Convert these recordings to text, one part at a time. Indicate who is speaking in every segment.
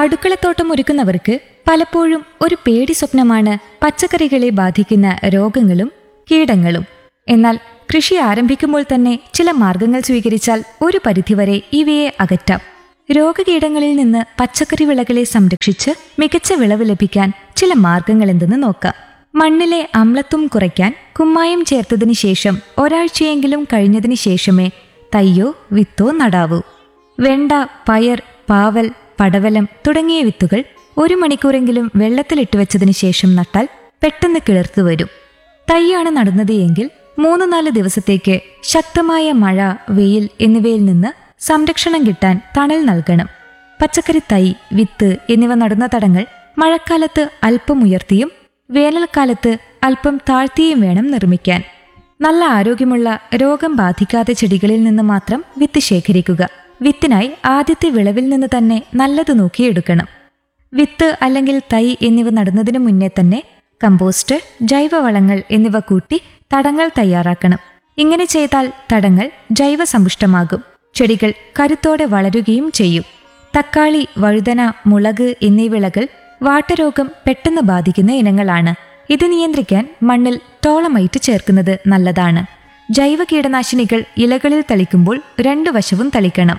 Speaker 1: അടുക്കളത്തോട്ടം ഒരുക്കുന്നവർക്ക് പലപ്പോഴും ഒരു പേടി സ്വപ്നമാണ് പച്ചക്കറികളെ ബാധിക്കുന്ന രോഗങ്ങളും കീടങ്ങളും എന്നാൽ കൃഷി ആരംഭിക്കുമ്പോൾ തന്നെ ചില മാർഗങ്ങൾ സ്വീകരിച്ചാൽ ഒരു പരിധിവരെ ഇവയെ അകറ്റാം രോഗകീടങ്ങളിൽ നിന്ന് പച്ചക്കറി വിളകളെ സംരക്ഷിച്ച് മികച്ച വിളവ് ലഭിക്കാൻ ചില മാർഗങ്ങൾ എന്തെന്ന് നോക്കാം മണ്ണിലെ അമ്ലത്വം കുറയ്ക്കാൻ കുമ്മായം ചേർത്തതിന് ശേഷം ഒരാഴ്ചയെങ്കിലും കഴിഞ്ഞതിന് ശേഷമേ തയ്യോ വിത്തോ നടാവൂ വെണ്ട പയർ പാവൽ പടവലം തുടങ്ങിയ വിത്തുകൾ ഒരു മണിക്കൂറെങ്കിലും വെള്ളത്തിലിട്ട് വെച്ചതിന് ശേഷം നട്ടാൽ പെട്ടെന്ന് കിളിർത്തു വരും തൈയാണ് നടുന്നത് എങ്കിൽ മൂന്ന് നാല് ദിവസത്തേക്ക് ശക്തമായ മഴ വെയിൽ എന്നിവയിൽ നിന്ന് സംരക്ഷണം കിട്ടാൻ തണൽ നൽകണം പച്ചക്കറി തൈ വിത്ത് എന്നിവ നടുന്ന തടങ്ങൾ മഴക്കാലത്ത് അല്പം ഉയർത്തിയും വേനൽക്കാലത്ത് അല്പം താഴ്ത്തിയും വേണം നിർമ്മിക്കാൻ നല്ല ആരോഗ്യമുള്ള രോഗം ബാധിക്കാത്ത ചെടികളിൽ നിന്ന് മാത്രം വിത്ത് ശേഖരിക്കുക വിത്തിനായി ആദ്യത്തെ വിളവിൽ നിന്ന് തന്നെ നല്ലത് നോക്കിയെടുക്കണം വിത്ത് അല്ലെങ്കിൽ തൈ എന്നിവ നടുന്നതിന് മുന്നേ തന്നെ കമ്പോസ്റ്റ് ജൈവവളങ്ങൾ എന്നിവ കൂട്ടി തടങ്ങൾ തയ്യാറാക്കണം ഇങ്ങനെ ചെയ്താൽ തടങ്ങൾ ജൈവസമ്പുഷ്ടമാകും ചെടികൾ കരുത്തോടെ വളരുകയും ചെയ്യും തക്കാളി വഴുതന മുളക് എന്നീ വിളകൾ വാട്ടരോഗം പെട്ടെന്ന് ബാധിക്കുന്ന ഇനങ്ങളാണ് ഇത് നിയന്ത്രിക്കാൻ മണ്ണിൽ ടോളമൈറ്റ് ചേർക്കുന്നത് നല്ലതാണ് ജൈവ കീടനാശിനികൾ ഇലകളിൽ തളിക്കുമ്പോൾ രണ്ടു വശവും തളിക്കണം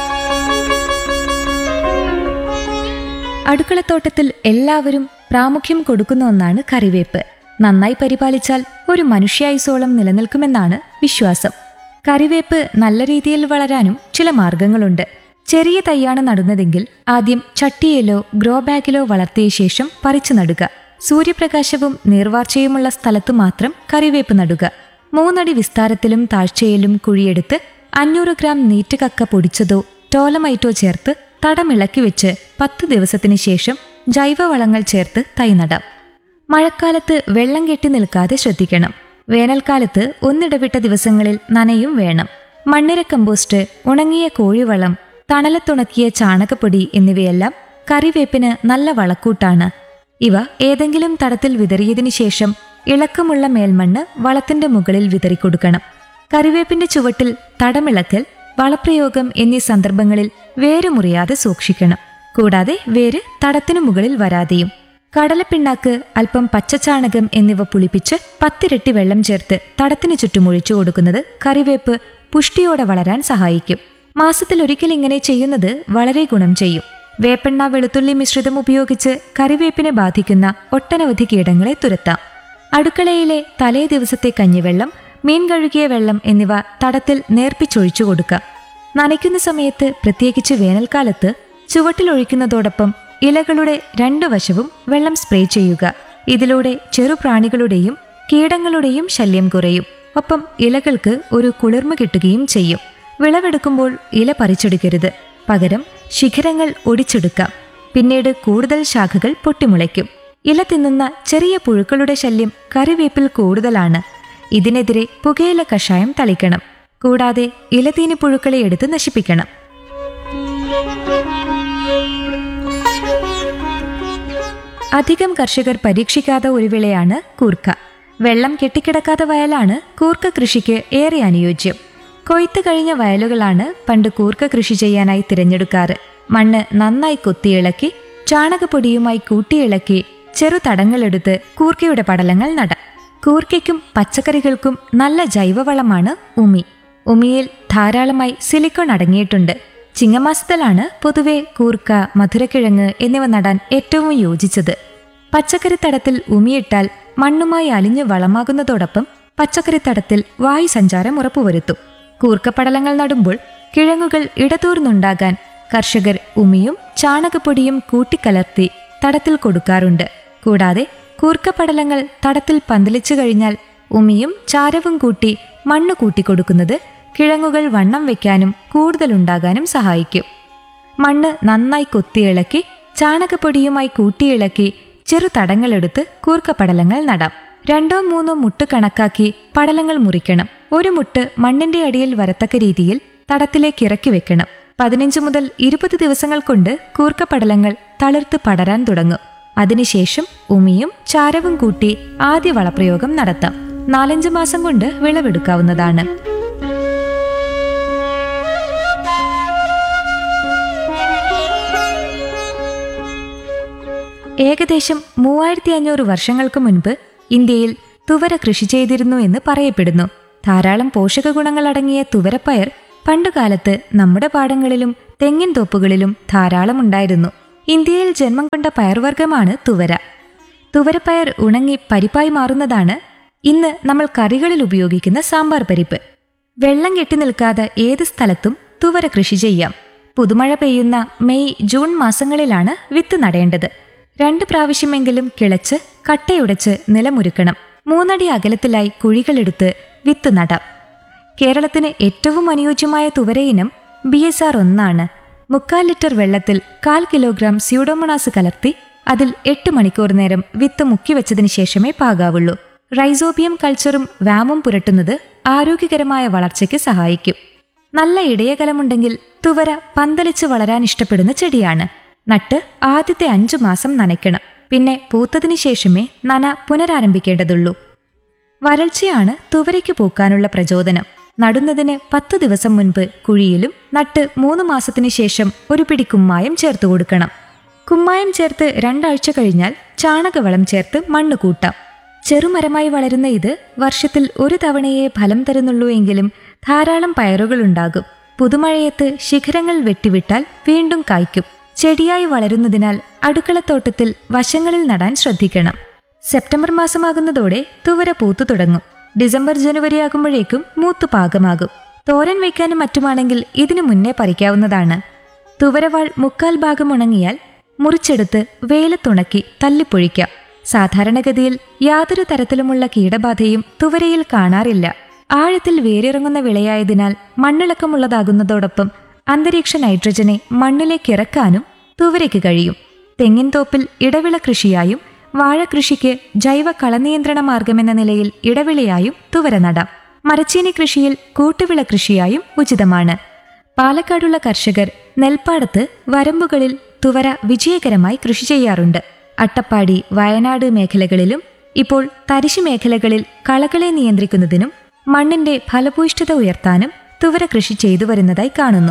Speaker 1: അടുക്കളത്തോട്ടത്തിൽ എല്ലാവരും പ്രാമുഖ്യം കൊടുക്കുന്ന ഒന്നാണ് കറിവേപ്പ് നന്നായി പരിപാലിച്ചാൽ ഒരു മനുഷ്യായുസോളം നിലനിൽക്കുമെന്നാണ് വിശ്വാസം കറിവേപ്പ് നല്ല രീതിയിൽ വളരാനും ചില മാർഗങ്ങളുണ്ട് ചെറിയ തൈയാണ് നടുന്നതെങ്കിൽ ആദ്യം ചട്ടിയിലോ ഗ്രോ ബാഗിലോ വളർത്തിയ ശേഷം പറിച്ചു നടുക സൂര്യപ്രകാശവും നീർവാർച്ചയുമുള്ള സ്ഥലത്ത് മാത്രം കറിവേപ്പ് നടുക മൂന്നടി വിസ്താരത്തിലും താഴ്ചയിലും കുഴിയെടുത്ത് അഞ്ഞൂറ് ഗ്രാം നീറ്റുകക്ക പൊടിച്ചതോ ടോലമൈറ്റോ ചേർത്ത് തടമിളക്കി വെച്ച് പത്ത് ദിവസത്തിന് ശേഷം ജൈവവളങ്ങൾ ചേർത്ത് തൈ നടാം മഴക്കാലത്ത് വെള്ളം കെട്ടി നിൽക്കാതെ ശ്രദ്ധിക്കണം വേനൽക്കാലത്ത് ഒന്നിടവിട്ട ദിവസങ്ങളിൽ നനയും വേണം മണ്ണിര കമ്പോസ്റ്റ് ഉണങ്ങിയ കോഴിവളം തണലത്തുണക്കിയ ചാണകപ്പൊടി എന്നിവയെല്ലാം കറിവേപ്പിന് നല്ല വളക്കൂട്ടാണ് ഇവ ഏതെങ്കിലും തടത്തിൽ വിതറിയതിനു ശേഷം ഇളക്കമുള്ള മേൽമണ്ണ് വളത്തിന്റെ മുകളിൽ വിതറിക്കൊടുക്കണം കറിവേപ്പിന്റെ ചുവട്ടിൽ തടമിളക്കൽ വളപ്രയോഗം എന്നീ സന്ദർഭങ്ങളിൽ വേര് മുറിയാതെ സൂക്ഷിക്കണം കൂടാതെ വേര് തടത്തിനു മുകളിൽ വരാതെയും കടലപ്പിണ്ണാക്ക് അല്പം പച്ചച്ചാണകം എന്നിവ പുളിപ്പിച്ച് പത്തിരട്ടി വെള്ളം ചേർത്ത് തടത്തിനു ചുറ്റും ഒഴിച്ചു കൊടുക്കുന്നത് കറിവേപ്പ് പുഷ്ടിയോടെ വളരാൻ സഹായിക്കും മാസത്തിൽ ഒരിക്കൽ ഇങ്ങനെ ചെയ്യുന്നത് വളരെ ഗുണം ചെയ്യും വേപ്പെണ്ണ വെളുത്തുള്ളി മിശ്രിതം ഉപയോഗിച്ച് കറിവേപ്പിനെ ബാധിക്കുന്ന ഒട്ടനവധി കീടങ്ങളെ തുരത്താം അടുക്കളയിലെ തലേ ദിവസത്തെ കഞ്ഞിവെള്ളം മീൻ കഴുകിയ വെള്ളം എന്നിവ തടത്തിൽ നേർപ്പിച്ചൊഴിച്ചു കൊടുക്കാം നനയ്ക്കുന്ന സമയത്ത് പ്രത്യേകിച്ച് വേനൽക്കാലത്ത് ചുവട്ടിലൊഴിക്കുന്നതോടൊപ്പം ഇലകളുടെ രണ്ടു വശവും വെള്ളം സ്പ്രേ ചെയ്യുക ഇതിലൂടെ ചെറുപ്രാണികളുടെയും കീടങ്ങളുടെയും ശല്യം കുറയും ഒപ്പം ഇലകൾക്ക് ഒരു കുളിർമ കിട്ടുകയും ചെയ്യും വിളവെടുക്കുമ്പോൾ ഇല പറിച്ചെടുക്കരുത് പകരം ശിഖരങ്ങൾ ഒടിച്ചെടുക്കാം പിന്നീട് കൂടുതൽ ശാഖകൾ പൊട്ടിമുളയ്ക്കും ഇല തിന്നുന്ന ചെറിയ പുഴുക്കളുടെ ശല്യം കറിവേപ്പിൽ കൂടുതലാണ് ഇതിനെതിരെ പുകയില കഷായം തളിക്കണം കൂടാതെ ഇലതീനി പുഴുക്കളെ എടുത്ത് നശിപ്പിക്കണം അധികം കർഷകർ പരീക്ഷിക്കാത്ത ഒരു വിളയാണ് കൂർക്ക വെള്ളം കെട്ടിക്കിടക്കാത്ത വയലാണ് കൂർക്ക കൃഷിക്ക് ഏറെ അനുയോജ്യം കൊയ്ത്ത് കഴിഞ്ഞ വയലുകളാണ് പണ്ട് കൂർക്ക കൃഷി ചെയ്യാനായി തിരഞ്ഞെടുക്കാറ് മണ്ണ് നന്നായി കൊത്തിയിളക്കി ചാണകപ്പൊടിയുമായി കൂട്ടിയിളക്കി ചെറു തടങ്ങളെടുത്ത് കൂർക്കയുടെ പടലങ്ങൾ നടാം കൂർക്കയ്ക്കും പച്ചക്കറികൾക്കും നല്ല ജൈവവളമാണ് ഉമി ഉമിയിൽ ധാരാളമായി സിലിക്കോൺ അടങ്ങിയിട്ടുണ്ട് ചിങ്ങമാസത്തിലാണ് പൊതുവെ കൂർക്ക മധുരക്കിഴങ്ങ് എന്നിവ നടാൻ ഏറ്റവും യോജിച്ചത് പച്ചക്കറിത്തടത്തിൽ ഉമിയിട്ടാൽ മണ്ണുമായി അലിഞ്ഞ് വളമാകുന്നതോടൊപ്പം പച്ചക്കറിത്തടത്തിൽ വായു സഞ്ചാരം ഉറപ്പുവരുത്തും കൂർക്കപ്പടലങ്ങൾ നടുമ്പോൾ കിഴങ്ങുകൾ ഇടതൂർന്നുണ്ടാകാൻ കർഷകർ ഉമിയും ചാണകപ്പൊടിയും കൂട്ടിക്കലർത്തി തടത്തിൽ കൊടുക്കാറുണ്ട് കൂടാതെ കൂർക്കപ്പടലങ്ങൾ തടത്തിൽ പന്തലിച്ചു കഴിഞ്ഞാൽ ഉമിയും ചാരവും കൂട്ടി മണ്ണ് കൂട്ടിക്കൊടുക്കുന്നത് കിഴങ്ങുകൾ വണ്ണം വെക്കാനും കൂടുതലുണ്ടാകാനും സഹായിക്കും മണ്ണ് നന്നായി കൊത്തിയിളക്കി ചാണകപ്പൊടിയുമായി കൂട്ടിയിളക്കി ചെറു തടങ്ങളെടുത്ത് കൂർക്കപ്പടലങ്ങൾ നടാം രണ്ടോ മൂന്നോ മുട്ട് കണക്കാക്കി പടലങ്ങൾ മുറിക്കണം ഒരു മുട്ട് മണ്ണിന്റെ അടിയിൽ വരത്തക്ക രീതിയിൽ തടത്തിലേക്ക് ഇറക്കി വെക്കണം പതിനഞ്ച് മുതൽ ഇരുപത് ദിവസങ്ങൾ കൊണ്ട് കൂർക്കപ്പടലങ്ങൾ തളിർത്ത് പടരാൻ തുടങ്ങും അതിനുശേഷം ഉമിയും ചാരവും കൂട്ടി ആദ്യ വളപ്രയോഗം നടത്താം നാലഞ്ച് മാസം കൊണ്ട് വിളവെടുക്കാവുന്നതാണ് ഏകദേശം മൂവായിരത്തി അഞ്ഞൂറ് വർഷങ്ങൾക്ക് മുൻപ് ഇന്ത്യയിൽ തുവര കൃഷി ചെയ്തിരുന്നു എന്ന് പറയപ്പെടുന്നു ധാരാളം പോഷക ഗുണങ്ങൾ അടങ്ങിയ തുവരപ്പയർ പണ്ടുകാലത്ത് നമ്മുടെ പാടങ്ങളിലും തെങ്ങിൻ തോപ്പുകളിലും ധാരാളം ഉണ്ടായിരുന്നു ഇന്ത്യയിൽ ജന്മം കൊണ്ട പയർവർഗ്ഗമാണ് തുവര തുവരപ്പയർ ഉണങ്ങി പരിപ്പായി മാറുന്നതാണ് ഇന്ന് നമ്മൾ കറികളിൽ ഉപയോഗിക്കുന്ന സാമ്പാർ പരിപ്പ് വെള്ളം കെട്ടി നിൽക്കാതെ ഏത് സ്ഥലത്തും തുവര കൃഷി ചെയ്യാം പുതുമഴ പെയ്യുന്ന മെയ് ജൂൺ മാസങ്ങളിലാണ് വിത്ത് നടേണ്ടത് രണ്ട് പ്രാവശ്യമെങ്കിലും കിളച്ച് കട്ടയുടച്ച് നിലമൊരുക്കണം മൂന്നടി അകലത്തിലായി കുഴികളെടുത്ത് വിത്ത് നടാം കേരളത്തിന് ഏറ്റവും അനുയോജ്യമായ തുവരയിനം ബി എസ് ആർ ഒന്നാണ് മുക്കാൽ ലിറ്റർ വെള്ളത്തിൽ കാൽ കിലോഗ്രാം സ്യൂഡോമോണാസ് കലർത്തി അതിൽ എട്ട് മണിക്കൂർ നേരം വിത്ത് മുക്കി വെച്ചതിന് ശേഷമേ പാകാവുള്ളൂ റൈസോബിയം കൾച്ചറും വാമും പുരട്ടുന്നത് ആരോഗ്യകരമായ വളർച്ചയ്ക്ക് സഹായിക്കും നല്ല ഇടയകലമുണ്ടെങ്കിൽ തുവര പന്തലിച്ച് വളരാൻ ഇഷ്ടപ്പെടുന്ന ചെടിയാണ് നട്ട് ആദ്യത്തെ അഞ്ചു മാസം നനയ്ക്കണം പിന്നെ പൂത്തതിനു ശേഷമേ നന പുനരാരംഭിക്കേണ്ടതുള്ളൂ വരൾച്ചയാണ് തുവരയ്ക്ക് പൂക്കാനുള്ള പ്രചോദനം നടുന്നതിന് പത്ത് ദിവസം മുൻപ് കുഴിയിലും നട്ട് മൂന്ന് മാസത്തിനു ശേഷം ഒരു പിടി കുമ്മായം ചേർത്ത് കൊടുക്കണം കുമ്മായം ചേർത്ത് രണ്ടാഴ്ച കഴിഞ്ഞാൽ ചാണകവളം ചേർത്ത് മണ്ണ് കൂട്ടാം ചെറുമരമായി വളരുന്ന ഇത് വർഷത്തിൽ ഒരു തവണയേ ഫലം തരുന്നുള്ളൂ എങ്കിലും ധാരാളം പയറുകളുണ്ടാകും പുതുമഴയത്ത് ശിഖരങ്ങൾ വെട്ടിവിട്ടാൽ വീണ്ടും കായ്ക്കും ചെടിയായി വളരുന്നതിനാൽ അടുക്കളത്തോട്ടത്തിൽ വശങ്ങളിൽ നടാൻ ശ്രദ്ധിക്കണം സെപ്റ്റംബർ മാസമാകുന്നതോടെ തുവര പൂത്തു തുടങ്ങും ഡിസംബർ ജനുവരി ആകുമ്പോഴേക്കും മൂത്ത് പാകമാകും തോരൻ വയ്ക്കാനും മറ്റുമാണെങ്കിൽ ഇതിനു മുന്നേ പറിക്കാവുന്നതാണ് തുവരവാൾ മുക്കാൽ ഭാഗം ഉണങ്ങിയാൽ മുറിച്ചെടുത്ത് വെയിലത്തുണക്കി തല്ലിപ്പൊഴിക്കാം സാധാരണഗതിയിൽ യാതൊരു തരത്തിലുമുള്ള കീടബാധയും തുവരയിൽ കാണാറില്ല ആഴത്തിൽ വേരിറങ്ങുന്ന വിളയായതിനാൽ മണ്ണിളക്കമുള്ളതാകുന്നതോടൊപ്പം അന്തരീക്ഷ നൈട്രജനെ മണ്ണിലേക്ക് ഇറക്കാനും തുവരയ്ക്ക് കഴിയും തെങ്ങിൻ തോപ്പിൽ ഇടവിള കൃഷിയായും വാഴകൃഷിക്ക് ജൈവ കളനിയന്ത്രണ മാർഗമെന്ന നിലയിൽ ഇടവിളയായും തുവര നടാം മരച്ചീനി കൃഷിയിൽ കൂട്ടുവിള കൃഷിയായും ഉചിതമാണ് പാലക്കാടുള്ള കർഷകർ നെൽപ്പാടത്ത് വരമ്പുകളിൽ തുവര വിജയകരമായി കൃഷി ചെയ്യാറുണ്ട് അട്ടപ്പാടി വയനാട് മേഖലകളിലും ഇപ്പോൾ തരിശു മേഖലകളിൽ കളകളെ നിയന്ത്രിക്കുന്നതിനും മണ്ണിന്റെ ഫലഭൂയിഷ്ഠത ഉയർത്താനും തുവര കൃഷി ചെയ്തു വരുന്നതായി കാണുന്നു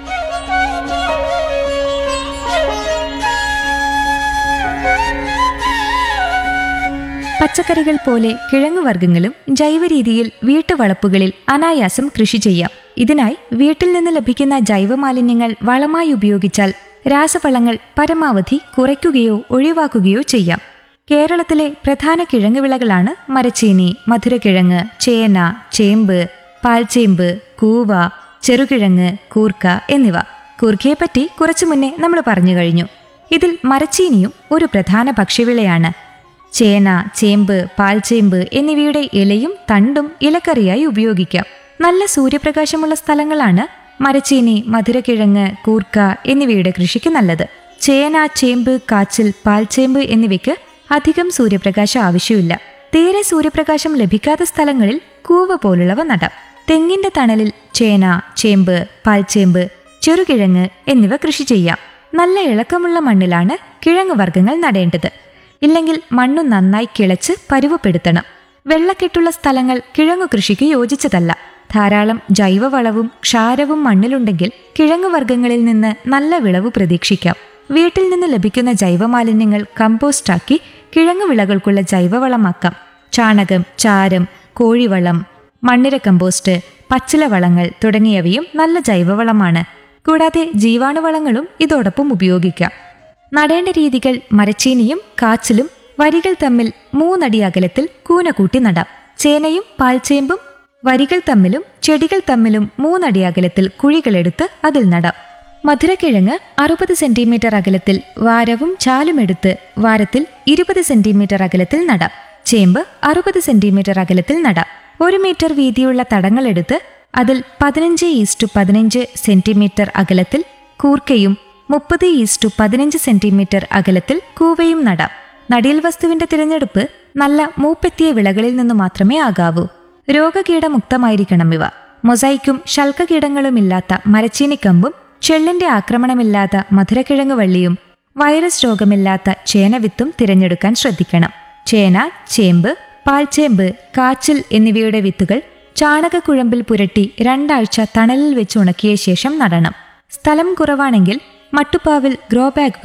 Speaker 1: പച്ചക്കറികൾ പോലെ കിഴങ്ങുവർഗ്ഗങ്ങളും ജൈവരീതിയിൽ വീട്ടുവളപ്പുകളിൽ അനായാസം കൃഷി ചെയ്യാം ഇതിനായി വീട്ടിൽ നിന്ന് ലഭിക്കുന്ന ജൈവമാലിന്യങ്ങൾ വളമായി ഉപയോഗിച്ചാൽ രാസവളങ്ങൾ പരമാവധി കുറയ്ക്കുകയോ ഒഴിവാക്കുകയോ ചെയ്യാം കേരളത്തിലെ പ്രധാന കിഴങ്ങുവിളകളാണ് മരച്ചീനി മധുരക്കിഴങ്ങ് ചേന ചേമ്പ് പാൽച്ചേമ്പ് കൂവ ചെറുകിഴങ്ങ് കൂർക്ക എന്നിവ കൂർക്കയെപ്പറ്റി കുറച്ചു മുന്നേ നമ്മൾ പറഞ്ഞു കഴിഞ്ഞു ഇതിൽ മരച്ചീനിയും ഒരു പ്രധാന ഭക്ഷ്യവിളയാണ് ചേന ചേമ്പ് പാൽച്ചേമ്പ് എന്നിവയുടെ ഇലയും തണ്ടും ഇലക്കറിയായി ഉപയോഗിക്കാം നല്ല സൂര്യപ്രകാശമുള്ള സ്ഥലങ്ങളാണ് മരച്ചീനി മധുരക്കിഴങ്ങ് കൂർക്ക എന്നിവയുടെ കൃഷിക്ക് നല്ലത് ചേന ചേമ്പ് കാച്ചിൽ പാൽച്ചേമ്പ് എന്നിവയ്ക്ക് അധികം സൂര്യപ്രകാശം ആവശ്യമില്ല തീരെ സൂര്യപ്രകാശം ലഭിക്കാത്ത സ്ഥലങ്ങളിൽ കൂവ പോലുള്ളവ നടാം തെങ്ങിന്റെ തണലിൽ ചേന ചേമ്പ് പാൽച്ചേമ്പ് ചെറുകിഴങ്ങ് എന്നിവ കൃഷി ചെയ്യാം നല്ല ഇളക്കമുള്ള മണ്ണിലാണ് കിഴങ്ങ് വർഗ്ഗങ്ങൾ നടേണ്ടത് ഇല്ലെങ്കിൽ മണ്ണു നന്നായി കിളച്ച് പരുവപ്പെടുത്തണം വെള്ളക്കെട്ടുള്ള സ്ഥലങ്ങൾ കിഴങ്ങു കൃഷിക്ക് യോജിച്ചതല്ല ധാരാളം ജൈവവളവും ക്ഷാരവും മണ്ണിലുണ്ടെങ്കിൽ കിഴങ്ങു വർഗ്ഗങ്ങളിൽ നിന്ന് നല്ല വിളവ് പ്രതീക്ഷിക്കാം വീട്ടിൽ നിന്ന് ലഭിക്കുന്ന ജൈവമാലിന്യങ്ങൾ കമ്പോസ്റ്റാക്കി കിഴങ്ങു വിളകൾക്കുള്ള ജൈവവളമാക്കാം ചാണകം ചാരം കോഴിവളം മണ്ണിര കമ്പോസ്റ്റ് പച്ചില വളങ്ങൾ തുടങ്ങിയവയും നല്ല ജൈവവളമാണ് കൂടാതെ ജീവാണുവളങ്ങളും ഇതോടൊപ്പം ഉപയോഗിക്കാം നടേണ്ട രീതികൾ മരച്ചീനിയും കാച്ചിലും വരികൾ തമ്മിൽ മൂന്നടി അകലത്തിൽ കൂന കൂട്ടി നടാം ചേനയും പാൽച്ചേമ്പും വരികൾ തമ്മിലും ചെടികൾ തമ്മിലും മൂന്നടി അകലത്തിൽ കുഴികളെടുത്ത് അതിൽ നടാം മധുരക്കിഴങ്ങ് അറുപത് സെന്റിമീറ്റർ അകലത്തിൽ വാരവും ചാലുമെടുത്ത് വാരത്തിൽ ഇരുപത് സെന്റിമീറ്റർ അകലത്തിൽ നടാം ചേമ്പ് അറുപത് സെന്റിമീറ്റർ അകലത്തിൽ നടാം ഒരു മീറ്റർ വീതിയുള്ള തടങ്ങളെടുത്ത് അതിൽ പതിനഞ്ച് ഈസ്റ്റു പതിനഞ്ച് സെന്റിമീറ്റർ അകലത്തിൽ കൂർക്കയും മുപ്പത് ഈസ്റ്റു പതിനഞ്ച് സെന്റിമീറ്റർ അകലത്തിൽ കൂവയും നടാം നടീൽ വസ്തുവിന്റെ തിരഞ്ഞെടുപ്പ് നല്ല മൂപ്പെത്തിയ വിളകളിൽ നിന്നു മാത്രമേ ആകാവൂ രോഗകീടമുക്തമായിരിക്കണം ഇവ മൊസൈക്കും ശൽക്കകീടങ്ങളുമില്ലാത്ത മരച്ചീനിക്കമ്പും ചെള്ളിന്റെ ആക്രമണമില്ലാത്ത മധുരക്കിഴങ്ങ് വള്ളിയും വൈറസ് രോഗമില്ലാത്ത ചേനവിത്തും തിരഞ്ഞെടുക്കാൻ ശ്രദ്ധിക്കണം ചേന ചേമ്പ് പാൽച്ചേമ്പ് കാച്ചിൽ എന്നിവയുടെ വിത്തുകൾ ചാണകക്കുഴമ്പിൽ പുരട്ടി രണ്ടാഴ്ച തണലിൽ വെച്ച് ഉണക്കിയ ശേഷം നടണം സ്ഥലം കുറവാണെങ്കിൽ മട്ടുപ്പാവിൽ ഗ്രോ ബാഗുകൾ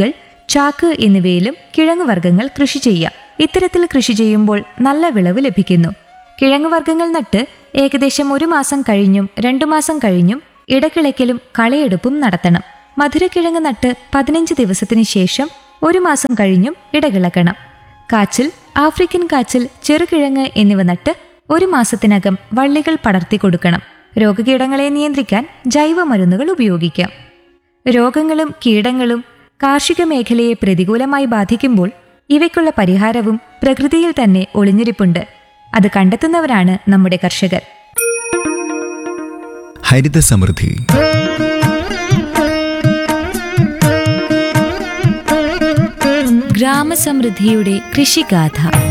Speaker 1: ചാക്ക് എന്നിവയിലും കിഴങ്ങുവർഗ്ഗങ്ങൾ കൃഷി ചെയ്യാം ഇത്തരത്തിൽ കൃഷി ചെയ്യുമ്പോൾ നല്ല വിളവ് ലഭിക്കുന്നു കിഴങ്ങുവർഗ്ഗങ്ങൾ നട്ട് ഏകദേശം ഒരു മാസം കഴിഞ്ഞും രണ്ടു മാസം കഴിഞ്ഞും ഇടക്കിളയ്ക്കലും കളയെടുപ്പും നടത്തണം മധുരക്കിഴങ്ങ് നട്ട് പതിനഞ്ച് ദിവസത്തിന് ശേഷം ഒരു മാസം കഴിഞ്ഞും ഇടകിളക്കണം കാച്ചിൽ ആഫ്രിക്കൻ കാച്ചിൽ ചെറുകിഴങ്ങ് എന്നിവ നട്ട് ഒരു മാസത്തിനകം വള്ളികൾ പടർത്തി കൊടുക്കണം രോഗകീടങ്ങളെ നിയന്ത്രിക്കാൻ ജൈവ മരുന്നുകൾ ഉപയോഗിക്കാം രോഗങ്ങളും കീടങ്ങളും കാർഷിക മേഖലയെ പ്രതികൂലമായി ബാധിക്കുമ്പോൾ ഇവയ്ക്കുള്ള പരിഹാരവും പ്രകൃതിയിൽ തന്നെ ഒളിഞ്ഞിരിപ്പുണ്ട് അത് കണ്ടെത്തുന്നവരാണ് നമ്മുടെ കർഷകർ
Speaker 2: ഹരിത സമൃദ്ധി
Speaker 1: ഗ്രാമസമൃദ്ധിയുടെ കൃഷിഗാഥ